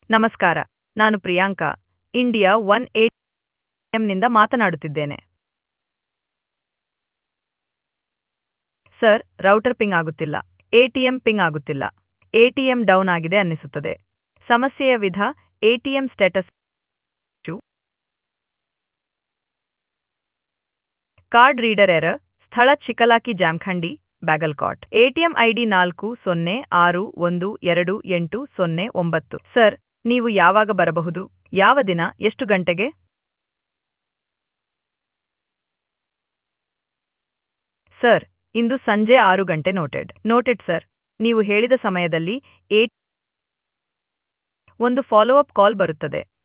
ನಮಸ್ಕಾರ ನಾನು Priyanka India one eight ಎಂನಿಂದ ಮಾತನಾಡುತ್ತಿದ್ದೇನೆ ಸರ್ ರೌಟರ್ ಪಿಂಗ್ ಆಗುತ್ತಿಲ್ಲ ಎಟಿಎಂ ಪಿಂಗ್ ಆಗುತ್ತಿಲ್ಲ ಎಟಿಎಂ ಡೌನ್ ಆಗಿದೆ ಅನ್ನಿಸುತ್ತದೆ ಸಮಸ್ಯೆಯ ವಿಧ ATM status card reader error ಸ್ಥಳ ಚಿಕಲಾಕಿ ಜಾಮ್ಖಂಡಿ ಬ್ಯಾಗಲ್ಕಾಟ್ ಎಟಿಎಂ ಐಡಿ ನಾಲ್ಕು ಸೊನ್ನೆ ಆರು ಒಂದು ಎರಡು ಎಂಟು ಸೊನ್ನೆ ಒಂಬತ್ತು ಸರ್ ನೀವು ಯಾವಾಗ ಬರಬಹುದು ಯಾವ ದಿನ ಎಷ್ಟು ಗಂಟೆಗೆ ಸರ್ ಇಂದು ಸಂಜೆ ಆರು ಗಂಟೆ ನೋಟೆಡ್ ನೋಟೆಡ್ ಸರ್ ನೀವು ಹೇಳಿದ ಸಮಯದಲ್ಲಿ ಏಟ್ ಒಂದು ಫಾಲೋ ಅಪ್ ಕಾಲ್ ಬರುತ್ತದೆ